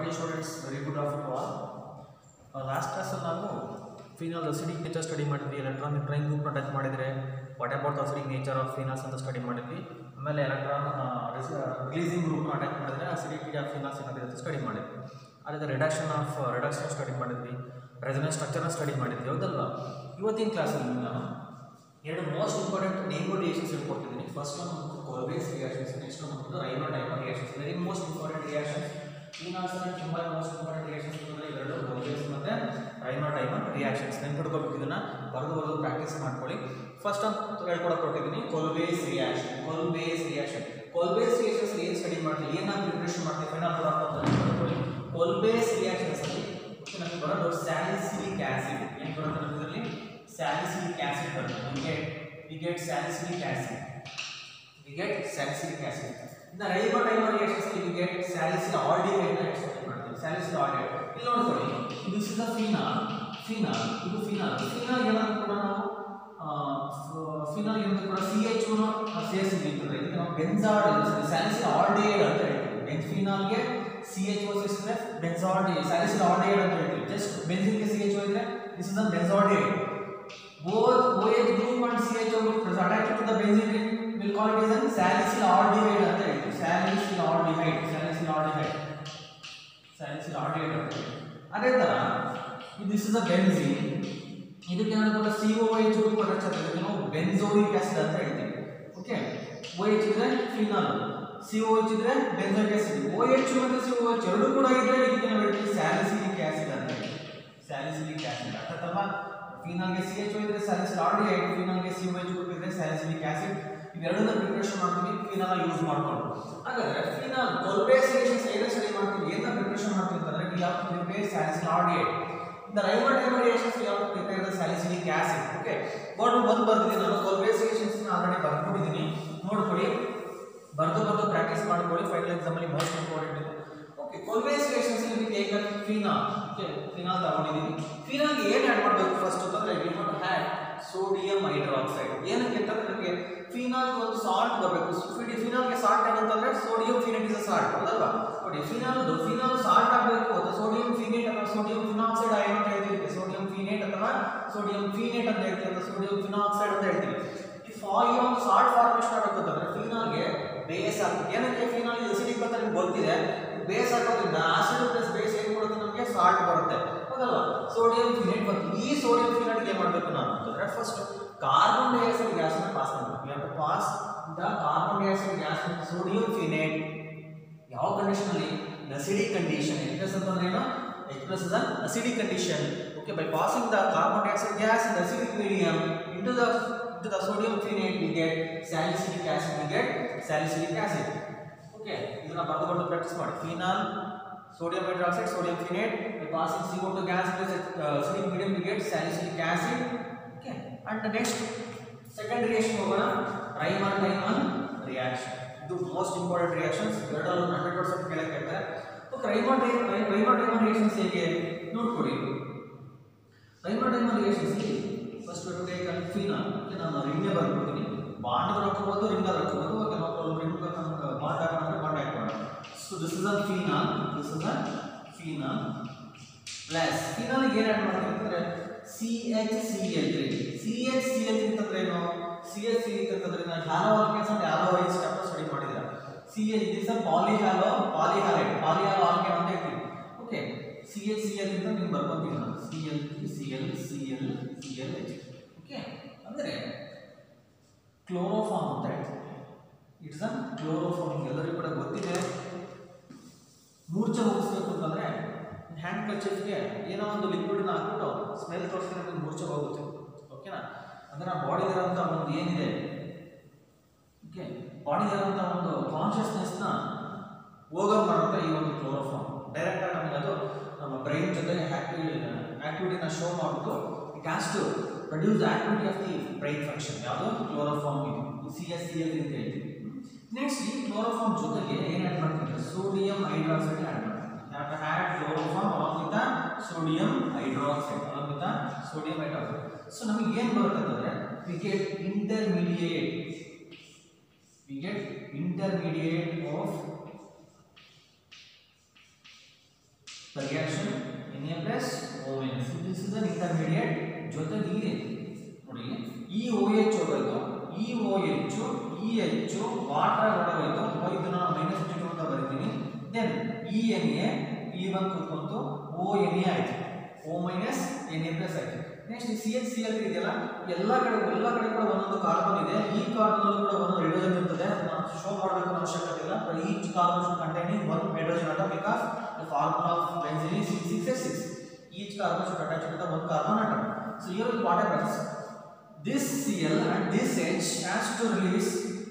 D students very good of you all last ಕ್ಲಾಸಲ್ಲಿ ನಾವು phenol acidic nature study ಮಾಡಿದ್ವಿ electron drain ಗ್ರೂಪ್ನ touch ಮಾಡಿದರೆ what about acidic nature of phenols ಅಂತ study ಮಾಡಿದ್ವಿ ಆಮೇಲೆ ಎಲೆಕ್ಟ್ರಾನ್ ರಿಲೀಸಿಂಗ್ ಗ್ರೂಪ್ನ ಅಟ್ಯಾಕ್ ಮಾಡಿದರೆ ಅಸಿಡಿಟಿ ಆಫ್ ಫಿನಾಲ್ಸ್ ಏನಾಗಿದೆ ಅಂತ ಸ್ಟಡಿ ಮಾಡಿದ್ವಿ ಅದೇ ರಿಡಕ್ಷನ್ ಆಫ್ ರಿಡಕ್ಷನ್ ಸ್ಟಡಿ ಮಾಡಿದ್ವಿ ರೆಸನೆನ್ಸ್ ಸ್ಟ್ರಕ್ಚರ್ನ ಸ್ಟಡಿ ಮಾಡಿದ್ವಿ ಹೌದಲ್ವಾ ಇವತ್ತಿನ ಕ್ಲಾಸಲ್ಲಿ ನಾನು ಎರಡು ಮೋಸ್ಟ್ ಇಂಪಾರ್ಟೆಂಟ್ ನೇಮ್ ರಿಯಾಕ್ಷನ್ಸ್ ಹೇಳ್ಕೊಡ್ತಿದ್ದೀನಿ ಫಸ್ಟ್ ಒನ್ ಬಂದು ಕೋಲ್ಬೇಸ್ ರಿಯಾಕ್ಷನ್ಸ್ ನೆಕ್ಸ್ಟ್ ಒನ್ ಬಂದು rhino Tiemann reactions very most important reactions ಈ ನಾಲ್ಕು ತುಂಬ ಮೋಸ್ಟ್ ಇಂಪಾರ್ಟೆಂಟ್ ರಿಯಾಕ್ಷನ್ಸ್ ಅಂದರೆ ಇವೆರಡು ಕೋಲ್ಬೇಸ್ ಮತ್ತು ರೈನೋ ಡೈಮರ್ ರಿಯಾಕ್ಷನ್ಸ್ ನೆನ್ಪಿಡ್ಕೋಬೇಕು ಇದನ್ನು ಬರೆದು ಬರೆದು ಪ್ರಾಕ್ಟೀಸ್ ಮಾಡ್ಕೊಳ್ಳಿ ಫಸ್ಟ್ ಅಂತ ಹೇಳ್ಕೊಡಕ್ಕೆ ಕೊಟ್ಟಿದ್ದೀನಿ Kolbe's reaction Kolbe's reaction Kolbe's reactions ಏನು ಸ್ಟಡಿ ಮಾಡ್ತೀವಿ ಏನು ನಾವು ಪ್ರಿಪ್ರೇಷನ್ ಮಾಡ್ತೀವಿ ಫೈನಲ್ ಪ್ರಾಡಕ್ಟ್ ಅಂತ ನೆನ್ಪಿಡ್ಕೊಳ್ಳಿ ಕೋಲ್ಬೇಸ್ ರಿಯಾಕ್ಷನ್ಸ್ ಅಲ್ಲಿ ನಮಗೆ ಬರೋದು ಸ್ಯಾಲಿಸಿಲಿಕ್ ಆಸಿಡ್ ಏನು ಬರುತ್ತೆ ನಮಗೆ ಇದರಲ್ಲಿ ಸ್ಯಾಲಿಸಿಲಿಕ್ ಆಸಿಡ್ ಬರುತ್ತೆ we get we get salicylic acid we get salicylic acid in the ribotymer reactions we get salicyl aldehyde ನ ಎಕ್ಸ್ಟ್ರಾಕ್ಟ್ ಮಾಡ್ತೀವಿ salicyl aldehyde ಇಲ್ಲಿ ನೋಡ್ಕೊಳ್ಳಿ this is a phenol phenol ಇದು phenol phenol ಏನಾದ್ರು ಕೂಡ ನಾವು ಫಿನಾಲ್ ಏನಾದ್ರು ಕೂಡ ಸಿ ಎಚ್ ಸೇರಿಸಿದ್ವಿ ಅಂತಂದ್ರೆ ಇದಕ್ಕೆ ನಾವು ಬೆನ್ಸಾಡ್ ಸ್ಯಾಲಿಸಿಲ್ ಆಲ್ಡಿಹೈಡ್ ಅಂತ ಹೇಳ್ತೀವಿ ಬೆನ್ ಫಿನಾಲ್ಗೆ ಸಿ ಎಚ್ ಓ ಸೇರಿಸಿದ್ರೆ ಬೆನ್ಸಾಲ್ಡಿ ಸ್ಯಾಲಿಸಿಲ್ ಆಲ್ಡಿಹೈಡ್ ಅಂತ ಹೇಳ್ತೀವಿ ಜಸ್ಟ್ ಬೆನ್ಸಿನ್ಗೆ ಸಿ ಎಚ್ ಓ ಇದ್ರೆ this is a benzaldehyde both OH group and CHO group is attached to the benzene ring we'll call it as a salicyl aldehyde ಅಂತ ಹೇಳ್ತೀವಿ salicyl aldehyde salicyl aldehyde salicyl aldehyde ಅಂತ ಹೇಳ್ತೀವಿ. ಅದೇ ತರ this is a benzene ಇದಕ್ಕೆ ಏನಾದ್ರು ಕೂಡ C O H group attach ಆಗ್ತದೆ ನಾವು ಬೆನ್ಜೋಯಿಕ್ ಆಸಿಡ್ ಅಂತ ಹೇಳ್ತೀವಿ ಓಕೆ ಓ ಎಚ್ ಇದ್ರೆ ಫಿನಾಲ್ ಸಿ ಓ ಎಚ್ ಇದ್ರೆ ಬೆನ್ಜೋಯಿಕ್ ಆಸಿಡ್ ಓ ಎಚ್ ಮತ್ತು ಸಿ ಓ ಎಚ್ ಎರಡು ಕೂಡ ಇದ್ರೆ ಇದಕ್ಕೆ ನಾವು ಹೇಳ್ತೀವಿ ಸ್ಯಾಲಿಸಿಲಿಕ್ ಆಸಿಡ್ ಅಂತ ಹೇಳ್ತೀವಿ ಸ್ಯಾಲಿಸಿಲಿಕ್ ಆಸಿಡ್ ಅಥವಾ ಫಿನಾಲ್ಗೆ ಸಿ ಎಚ್ ಇದ್ರೆ ಸ್ಯಾಲಿಸಿಲ್ ಆಲ್ಡಿಹೈಡ್ ಫಿನಾಲ್ಗೆ ಸಿ ಓ ಎಚ್ ಗ್ರೂಪ್ ಇದ್ರೆ ಸ್ಯಾಲಿಸಿಲಿಕ್ ಆಸಿಡ್ ಇವೆರಡನ್ನ ಪ್ರಿಪರೇಷನ್ ಮಾಡ್ತೀವಿ ಫಿನಾಲ್ ಯೂಸ್ ಮಾಡ್ಕೊಂಡು ಹಾಗಾದ್ರೆ ಫಿನಾಲ್ ಕೊಲ್ಬೇಸ್ ರಿಯಾಕ್ಷನ್ಸ್ ಏನೇ ಸ್ಟಡಿ ಮಾಡ್ತೀವಿ ಏನ ಪ್ರಿಪರೇಷನ್ ಮಾಡ್ತೀವಿ ಅಂತಂದ್ರೆ we have to prepare salicyl aldehyde the ribotymer reactions we have to prepare the salicylic acid okay board ಬಂದು ಬರ್ತಿದ್ದೀನಿ ನಾನು ಕೊಲ್ಬೇಸ್ ರಿಯಾಕ್ಷನ್ಸ್ ಆಲ್ರೆಡಿ ಬರ್ಕೊಂಡಿದ್ದೀನಿ ನೋಡ್ಕೊಳ್ಳಿ ಬರ್ದು ಬರ್ದು ಪ್ರಾಕ್ಟೀಸ್ ಮಾಡ್ಕೊಳ್ಳಿ ಫೈನಲ್ ಎಕ್ಸಾಮ್ ಅಲ್ಲಿ ಮೋಸ್ಟ್ ಇಂಪಾರ್ಟೆಂಟ್ ಇದೆ ಓಕೆ ಕೊಲ್ಬೇಸ್ ರಿಯಾಕ್ಷನ್ಸ್ ಅಲ್ಲಿ ಟೇಕ್ ಫಿನಾಲ್ ಓಕೆ ಫಿನಾಲ್ ತಗೊಂಡಿದ್ದೀನಿ ಫಿನಾಲ್ಗೆ ಏನು ಆ್ಯಡ್ ಮಾಡಬೇಕು ಫಸ್ಟ್ ಅಂತಂದ್ರೆ we want had sodium hydroxide ಏನಕ್ಕೆ ಅಂತಂದ್ರೆ ನಮಗೆ ಫಿನಾಲ್ ಒಂದು ಸಾಲ್ಟ್ ಬರಬೇಕು ಫಿನಾಲ್ಗೆ ಸಾಲ್ಟ್ ಏನಂತಂದ್ರೆ ಸೋಡಿಯಂ ಫಿನೇಟ್ ಇಸ್ ಸಾಲ್ಟ್ ಹೌದಲ್ವಾ ನೋಡಿ ಫಿನಾಲ್ ಫಿನಾಲ್ ಸಾಲ್ಟ್ ಆಗಬೇಕು ಅಥವಾ ಸೋಡಿಯಂ ಫಿನೇಟ್ ಅಥವಾ ಸೋಡಿಯಂ ಫಿನಾಕ್ಸೈಡ್ ಆಯನ್ ಅಂತ ಹೇಳ್ತೀವಿ ಸೋಡಿಯಂ ಫಿನೇಟ್ ಅಥವಾ ಸೋಡಿಯಂ ಫಿನೇಟ್ ಅಂತ ಹೇಳ್ತೀವಿ ಅಥವಾ ಸೋಡಿಯಂ ಫಿನಾಕ್ಸೈಡ್ ಅಂತ ಹೇಳ್ತೀವಿ ಈ ಫಾ ಈ ಒಂದು ಸಾಲ್ಟ್ ಫಾರ್ಮೇಷನ್ ಆಗಬೇಕು ಅಂತಂದ್ರೆ ಫಿನಾಲ್ಗೆ ಬೇಸ್ ಆಗ್ತದೆ ಏನಕ್ಕೆ ಫಿನಾಲ್ ಎಸಿಡಿಕ್ ಅಂತ ನಿಮ್ಗೆ ಗೊತ್ತಿದೆ ಬೇಸ್ ಹಾಕೋದ್ರಿಂದ ಆಸಿಡ್ ಪ್ಲಸ್ ಬೇಸ್ ಏನು ಕೊಡುತ್ತೆ ನಮಗೆ ಸಾಲ್ಟ್ ಬರುತ್ತೆ ಹೌದಲ್ವಾ ಸೋಡಿಯಂ ಫಿನೇಟ್ ಬಂತು ಈ ಸೋಡಿಯಂ ಫಿನೇಟ್ ಏನು ಮಾಡಬೇಕು ನಾವು ಅಂತಂದ್ರೆ ಫಸ್ಟ್ ಕಾರ್ಬನ್ ಡೈಆಕ್ಸೈಡ್ ಗ್ಯಾಸ್ ಅನ್ನು ಪಾಸ್ ಮಾಡಬೇಕು you have to pass the carbon dioxide gas sodium phenate ಯಾವ ಕಂಡೀಷನ್ ಅಲ್ಲಿ ಅಸಿಡಿಕ್ ಕಂಡೀಷನ್ ಎಕ್ಸ್ಪ್ರೆಸ್ ಅಂತಂದ್ರೆ ಏನು express is an acidic condition okay by passing the carbon dioxide gas in acidic medium into the into the sodium phenate we get salicylic acid we get salicylic acid okay ಇದನ್ನ ಬರೆದು ಬರೆದು practice ಮಾಡಿ phenol sodium hydroxide sodium phenate by passing CO2 gas plus acidic medium we get salicylic acid okay and the next second reaction ಹೋಗೋಣ Reimer Tiemann reaction ಇದು most important reactions ಎರಡಲ್ಲೂ hundred percent ಕೇಳಕ್ಕೆ ಹೇಳ್ತಾರೆ okay Reimer Reimer Tiemann reactions ಹೇಗೆ ನೋಡ್ಕೊಡಿ Reimer Tiemann reactions first take phenol ನಾನು ರಿಂಗೇ ಬರ್ಕೊಡ್ತೀನಿ ಬಾಂಡ್ ಹಾಕೋಬೋದು ರಿಂಗ್ ಹಾಕೋಬೋದು ಓಕೆ ನೋ ಪ್ರಾಬ್ಲಮ್ ರಿಂಗ್ ನಮ್ಗೆ ಬಾಂಡ್ ಹಾಕೋಣ ಬಾಂಡ್ ಹಾಕೋಣ so this is a phenol this is a phenol plus phenol ಏನು ಆ್ಯಡ್ ಮಾಡ್ತೀವಿ ಅಂತಂದ್ರೆ C H C L three C H C L three ಅಂತಂದ್ರೆ ಏನು ಸಿ ಎಚ್ ಸಿ ಅಂತಂದ್ರೆ ನಾನು ಹ್ಯಾಲೋ ಆಲ್ಕೇನ್ಸ್ ಅಂಡ್ ಹ್ಯಾಲೋ ಐಸ್ ಚಾಪ್ಟರ್ ಸ್ಟಡಿ ಮಾಡಿದ್ರೆ C H this a polyhalo polyhalide polyhalo alkane ಅಂತ ಹೇಳ್ತೀವಿ okay C H C L ಅಂತ ನೀವು ಬರ್ಕೊಂತೀವಿ ನಾನು C L C L C L C L H okay ಅಂದರೆ ಕ್ಲೋರೋಫಾರ್ಮ್ ಅಂತ ಹೇಳ್ತೀವಿ ಇಟ್ಸ್ ಅ ಕ್ಲೋರೋಫಾರ್ಮ್ ಎಲ್ಲರಿಗೂ ಕೂಡ ಗೊತ್ತಿದೆ ಮೂರ್ಛೆ ಹೋಗಿಸ್ಬೇಕು ಅಂತಂದರೆ ಹ್ಯಾಂಡ್ ಕರ್ಚಿಫ್ಗೆ ಏನೋ ಒಂದು ಲಿಕ್ವಿಡ್ನ ಹಾಕ್ಬಿಟ್ಟು ಸ್ಮೆಲ್ ತೋರಿಸಿದ್ರೆ ನಮಗೆ ಮೂರ್ಛೆ ಹೋಗುತ್ತೆ ಓಕೆನಾ ಅಂದರೆ ನಮ್ಮ ಬಾಡಿಲಿರೋಂಥ ಒಂದು ಏನಿದೆ ಓಕೆ ಬಾಡಿಲಿರೋಂಥ ಒಂದು ಕಾನ್ಷಿಯಸ್ನೆಸ್ನ ಹೋಗೋ ಮಾಡುತ್ತೆ ಈ ಒಂದು ಕ್ಲೋರೋಫಾರ್ಮ್ ಡೈರೆಕ್ಟಾಗಿ ನಮಗೆ ಅದು ನಮ್ಮ ಬ್ರೈನ್ ಜೊತೆಗೆ ಆ್ಯಕ್ಟಿವಿ ಆ್ಯಕ್ಟಿವಿಟಿನ ಶೋ ಮಾಡಿಬಿಟ್ಟು it has to produce activity of the brain function ಯಾವುದು ಕ್ಲೋರೋಫಾರ್ಮ್ ಇದು ಸಿ ಎಸ್ ಸಿ ಎಲ್ ಅಂತ ಹೇಳ್ತೀವಿ ನೆಕ್ಸ್ಟ್ ಈ ಕ್ಲೋರೋಫಾರ್ಮ್ ಜೊತೆಗೆ ಏನು ಆ್ಯಡ್ ಮಾಡ್ತೀವಿ ಸೋಡಿಯಂ ಹೈಡ್ರಾಕ್ಸೈಡ್ ಆ್ಯಡ್ ಮಾಡ್ತೀವಿ have to add chloroform along with the sodium hydroxide along with the sodium hydroxide so ನಮಗೆ ಏನು ಬರುತ್ತೆ ಅಂತಂದ್ರೆ we get intermediate we get intermediate of the reaction Na plus ONS. This is an intermediate ಜೊತೆಗೆ ಇಲ್ಲಿ ನೋಡಿ ಈ OH ಹೋಗೋಯ್ತು ಈ OH ಈ H ವಾಟರ್ ಹೊರಗೋಯ್ತು ಹೋಯ್ತು ನಾನು ಮೈನಸ್ ಟು ಅಂತ ಬರಿತೀನಿ ದೆನ್ ಈ ಎನ್ ಎ ಈ ಬಂದು ಕೂತ್ಕೊಂತು ಓ ಎನ್ ಎ ಆಯ್ತು O minus N A plus ಆಯ್ತು next C H C L ಇದೆಯಲ್ಲ ಎಲ್ಲ ಕಡೆ ಎಲ್ಲ ಕಡೆ ಕೂಡ ಒಂದೊಂದು ಕಾರ್ಬನ್ ಇದೆ ಈ ಕಾರ್ಬನ್ ಕೂಡ ಒಂದು ಹೈಡ್ರೋಜನ್ ಇರ್ತದೆ ಅದನ್ನ ಶೋ ಮಾಡಬೇಕು ಅನ್ನೋ ಅವಶ್ಯಕತೆ ಇಲ್ಲ each carbon should containing one hydrogen atom because the formula of benzene is 666 each carbon should attach with the one carbon atom so here what happens this Cl and this H has to release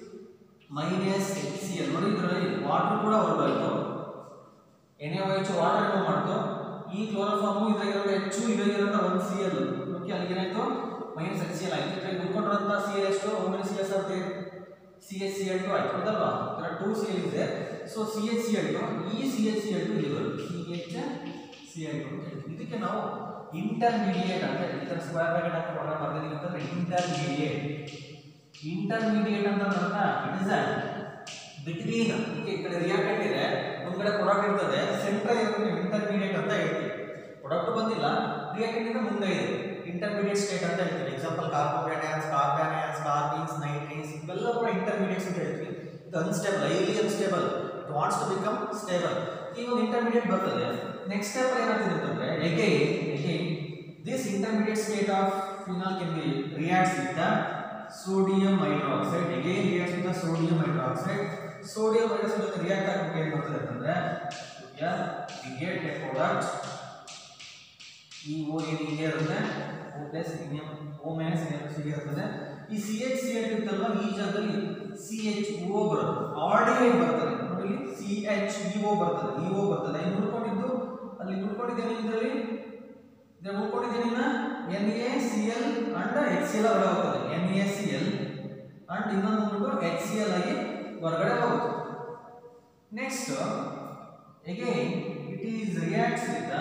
minus HCl ನೋಡಿ ಇದರಲ್ಲಿ water ಕೂಡ ಹೊರಗೋಯ್ತು ಎಣ್ಣೆ ಹೆಚ್ಚು water remove ಮಾಡ್ತು ಈ ಕ್ಲೋರೋಫಾರ್ಮು ಇದ್ರಾಗಿರೋ ಹೆಚ್ಚು ಇದ್ರಾಗಿರೋ ಒಂದು ಸಿ ಎಲ್ ಓಕೆ ಅಲ್ಲಿಗೆ ಏನಾಯ್ತು ಮೈನಸ್ ಎಚ್ ಸಿ ಎಲ್ ಆಯ್ತು ಇದ್ರಾಗ ಉಳ್ಕೊಂಡಿರೋಂಥ ಸಿ ಎಲ್ ಎಷ್ಟು ಮೈನಸ್ ಸಿ ಎಸ್ ಆಗುತ್ತೆ C H C L two ಆಯ್ತು ಹೌದಲ್ವಾ ಇದರ ಟೂ ಸಿ ಎಲ್ ಇದೆ so C H C L two ಈ C H C L two ಇಲ್ಲಿ ಬರುತ್ತೆ C H C L two ಅಂತ ಹೇಳ್ತೀವಿ ಇದಕ್ಕೆ ನಾವು ಇಂಟರ್ಮೀಡಿಯೇಟ್ ಅಂತ ಹೇಳ್ತೀವಿ ಸ್ಕ್ವೇರ್ ಬ್ರಾಕೆಟ್ ಹಾಕಿ ಒಳಗೆ ಬರ್ದಿದ್ದೀವಿ ಅಂತಂದ್ರೆ ಇಂಟರ್ಮೀಡಿಯೇಟ್ ಇಂಟರ್ಮೀಡಿಯೇಟ್ ಅಂತ ಅರ್ಥ ಇಟ್ ಇಸ್ ಬಿಟ್ವೀನ್ ಈ ಕಡೆ ರಿಯಾಕ್ಟೆಂಟ್ ಇದೆ ಒಂದ್ ಕಡೆ ಪ್ರಾಡಕ್ಟ್ ಇರ್ತದೆ ಸೆಂಟ್ರಲ್ ಇರೋದನ್ನ ಇಂಟರ್ಮೀಡಿಯೇಟ್ ಅಂತ ಹೇಳ್ತೀವಿ ಪ್ರಾಡಕ್ಟ್ ಬಂದಿಲ್ಲ ರಿಯಾಕ್ಟೆಂಟ್ ಇಂದ ಮುಂದೆ ಇದೆ ಇಂಟರ್ಮೀಡಿಯೇಟ್ ಸ್ಟೇಟ್ ಅಂತ ಹೇಳ್ತೀವಿ ಎಕ್ಸಾಂಪಲ್ ಕಾರ್ಬೋಕ್ಯಾಟನ್ಸ್ ಕಾರ್ಬ್ಯಾನೈನ್ಸ್ ಕಾರ್ಬೀನ್ಸ್ ನೈಟ್ರೀನ್ಸ್ ಇವೆಲ್ಲ ಕೂಡ ಇಂಟರ್ಮೀಡಿಯೇಟ್ಸ್ ಅಂತ ಹೇಳ್ತೀವಿ ಇದು unstable highly unstable it wants to become stable ಈ ಒಂದು ಇಂಟರ್ಮೀಡಿಯೇಟ್ ಬರ್ತದೆ ನೆಕ್ಸ್ಟ್ ಸ್ಟೆಪ್ ಏನಾಗ್ತದೆ ಅಂತಂದ್ರೆ again again this intermediate state of phenol can be reacts with the sodium hydroxide again reacts with the sodium hydroxide sodium hydroxide ಜೊತೆ react ಆಗಬೇಕು ಏನು ಬರ್ತದೆ ಅಂತಂದ್ರೆ yeah we get a product ಈ ಓ ಏನು ಹಿಂಗೆ ಇರುತ್ತೆ ಓ ಪ್ಲಸ್ ಓ ಮೈನಸ್ ಹೀಗೆ ಇರ್ತದೆ ಈ ಸಿ ಎಚ್ ಸಿ ಎಚ್ ಇರ್ತಲ್ವ ಈ ಜಾಗದಲ್ಲಿ ಸಿ ಎಚ್ ಓ ಬರುತ್ತೆ ಆಲ್ಡಿಹೈಡ್ ಬರ್ತದೆ ನೋಡಿ ಸಿ ಎಚ್ ಇ ಓ ಬರ್ತದೆ ಇ ಓ ಬರ್ತದೆ ಇಲ್ಲಿ ಉಳ್ಕೊಂಡಿದ್ದು ಅಲ್ಲಿ ಉಳ್ಕೊಂಡಿದ್ದೇನೆ ಇದರಲ್ಲಿ ಇದರಲ್ಲಿ ಉಳ್ಕೊಂಡಿದ್ದೇನೆ N A C L and H C L ಹೊರಗಡೆ ಹೋಗ್ತದೆ N A C L and ಇನ್ನೊಂದು ಬಂದ್ಬಿಟ್ಟು ಎಚ್ ಸಿ ಎಲ್ ಆಗಿ ಹೊರಗಡೆ ಹೋಗುತ್ತೆ next again it is reacts with the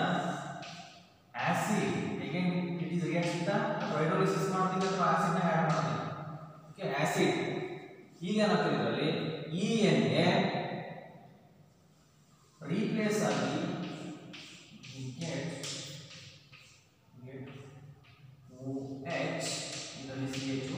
acid again it is reacts with the hydrolysis ಮಾಡ್ತೀವಿ ಅಥವಾ acid ನ ಆಡ್ ಮಾಡ್ತೀವಿ ಓಕೆ ಆಸಿಡ್ ಈಗ ಏನಾಗ್ತದೆ ಇದರಲ್ಲಿ ಇ ಎನ್ ಎ ರೀಪ್ಲೇಸ್ ಆಗಿ get get OH ಇದರಲ್ಲಿ ಸಿ ಎಚ್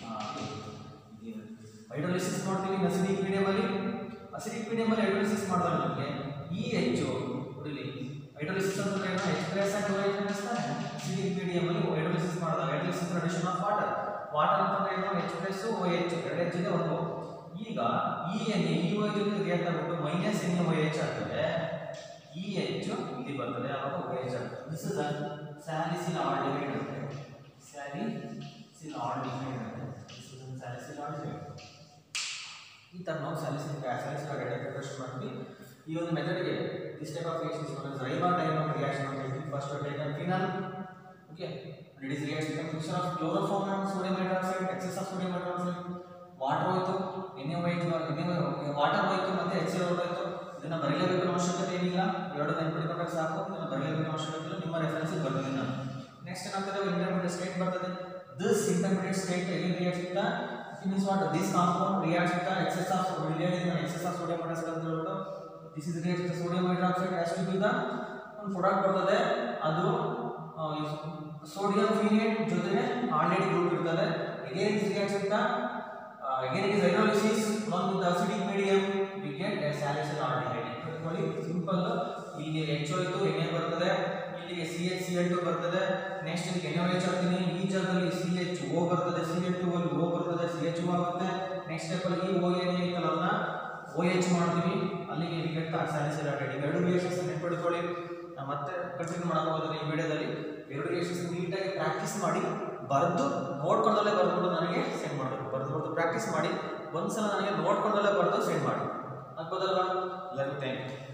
ಹೈಡ್ರೋಲಿಸಿಸ್ ಮಾಡ್ತೀವಿ ಅಸಿಡಿಕ್ ಮೀಡಿಯಂ ಅಲ್ಲಿ ಅಸಿಡಿಕ್ ಮೀಡಿಯಂ ಅಲ್ಲಿ ಹೈಡ್ರೋಲಿಸಿಸ್ ಮಾಡಿದಾಗ ನಮಗೆ ಈ ಹೆಚ್ಚು ಹೊಡಿಲಿ ಹೈಡ್ರೋಲಿಸಿಸ್ ಅಂದ್ರೆ ಏನು ಎಕ್ಸ್ಪ್ರೆಸ್ ಆಗಿ OH ಅನ್ನಿಸ್ತಾನೆ ಅಸಿಡಿಕ್ ಮೀಡಿಯಂ ಅಲ್ಲಿ ಹೈಡ್ರೋಲಿಸಿಸ್ ಮಾಡಿದಾಗ hydrolysis addition of water water ಅಂತಂದ್ರೆ ಏನು ಎಕ್ಸ್ಪ್ರೆಸ್ ಓ ಎಚ್ ಎರಡು ಎಚ್ ಇದೆ ಒಂದು ಈಗ ಈ ಎನ್ ಇ ಓ ಜೊತೆ ರಿಯಾಕ್ಟ್ ಆಗ್ಬಿಟ್ಟು ಮೈನಸ್ ಎನ್ ಓ ಎಚ್ ಆಗ್ತದೆ ಈ ಹೆಚ್ಚು ಇಲ್ಲಿ ಬರ್ತದೆ ಅವಾಗ ಓ ಎಚ್ ಆಗ್ತದೆ ದಿಸ್ ಇಸ್ ಸ್ಯಾಲಿಸಿಲ್ ಆಲ್ಡಿಹೈಡ್ ಅಂತ ಸ್ಯಾಲಿಸಿಲ್ ಆಲ್ಡಿಹೈಡ್ ಅಂತ ದಿಸ್ ಇಸ್ ಸ್ಯಾಲಿಸಿಲ್ ಆಲ್ಡಿಹೈಡ್ ಈ ಥರ ನಾವು ಸ್ಯಾಲಿಸಿಲ್ ಸ್ಯಾಲಿಸಿಲ್ ಆಲ್ಡಿಹೈಡ್ ಪ್ರಿಪರೇಷನ್ ಮಾಡ್ತೀವಿ ಈ ಒಂದು ಮೆಥಡ್ಗೆ this type of reaction is known as ರೈಬಾ ಟೈಪ್ ಆಫ್ ರಿಯಾಕ್ಷನ್ ಅಂತ ಹೇಳ್ತೀವಿ first taken phenol okay and it is reacts with a mixture of chloroform and sodium hydroxide excess of sodium hydroxide water ಹೋಯ್ತು ಎಣ್ಣೆ ಹೋಯ್ತು ಎಣ್ಣೆ water ಹೋಯ್ತು ಮತ್ತೆ Excel ಹೋಯ್ತು ಇದನ್ನ ಬರೀಲೇಬೇಕು ಅನ್ನೋ ಅವಶ್ಯಕತೆ ಏನಿಲ್ಲ ಎರಡು ನೆನ್ಪಿಟ್ಕೊಂಡ್ರೆ ಸಾಕು ಇದನ್ನ ಬರೀಲೇಬೇಕು ಅನ್ನೋ ಅವಶ್ಯಕತೆ ಇಲ್ಲ ನಿಮ್ಮ ರೆಫರೆನ್ಸ್ ಬರ್ತೀನಿ ನಾನು ನೆಕ್ಸ್ಟ್ ಏನಾಗ್ತದೆ ಇಂಟರ್ಮೀಡಿಯೇಟ್ ಸ್ಟೇಟ್ ಬರ್ತದೆ ದಿಸ್ ಇಂಟರ್ಮೀಡಿಯೇಟ್ ಸ್ಟೇಟ್ ಎಲ್ಲಿ reacts with it means what this compound reacts with excess of excess of sodium hydroxide ಅಂತ ಹೇಳ್ಬಿಟ್ಟು this is reacts with sodium hydroxide has to be the ಒಂದು product ಬರ್ತದೆ ಅದು sodium phenate ಜೊತೆಗೆ already group ಇರ್ತದೆ again it reacts with again it is hydrolysis along with the acidic medium we get a salicylic aldehyde ನೋಡಿ simple ಇಲ್ಲಿ H ಹೋಯ್ತು ಎಣ್ಣೆ ಬರ್ತದೆ ಇಲ್ಲಿಗೆ C H C L two ಬರ್ತದೆ ನೆಕ್ಸ್ಟ್ ಇಲ್ಲಿ ಎಣ್ಣೆ ಎಚ್ ಹಾಕ್ತೀನಿ ಈ ಜಾಗದಲ್ಲಿ ಸಿ ಎಚ್ ಓ ಬರ್ತದೆ ಸಿ ಎಚ್ ಟು ಅಲ್ಲಿ ಓ ಬರ್ತದೆ ಸಿ ಎಚ್ ಓ ಆಗುತ್ತೆ ನೆಕ್ಸ್ಟ್ ಸ್ಟೆಪ್ ಅಲ್ಲಿ ಈ ಓ ಏನೇ ಐತಲ್ಲ ಅದನ್ನ ಓ ಎಚ್ ಮಾಡ್ತೀವಿ ಅಲ್ಲಿಗೆ ಇಲ್ಲಿ ಸ್ಯಾಲಿಸಿಲ್ ಆಲ್ಡೆಹೈಡ್ ಎರಡು ರಿಯಾಕ್ಷನ್ಸ್ ನೆನ್ಪಿಟ್ಕೊಳ್ಳಿ ನಾವು ಮತ್ತೆ ಕಂಟಿನ್ಯೂ ಮಾಡಕ್ ಹೋಗೋದ್ರೆ ಈ ವಿಡಿಯೋದಲ್ಲಿ ಎರಡು ರಿಯಾಕ್ಷನ್ಸ್ ನೀಟಾಗಿ ಪ್ರಾಕ್ಟೀಸ್ ಮಾಡಿ ಬರೆದು ನೋಡ್ಕೊಂಡಲ್ಲೇ ಬರ್ಬಿಟ್ಟು ನನಗೆ ಸೆಂಡ್ ಮಾಡಬೇಕು ಬರೆದು ಬರೆದು ಪ್ರಾಕ್ಟೀಸ್ ಮಾಡಿ ಒಂದ್ಸಲ ನನಗೆ ನೋಡ್ಕೊಂಡಲ್ಲೇ ಬರೆದು ಸೆಂಡ್ ಮಾಡಿ ಆಗ್ಬೋದಲ್ವಾ ಎಲ್ಲರಿಗೂ ಥ್ಯಾಂಕ್ ಯು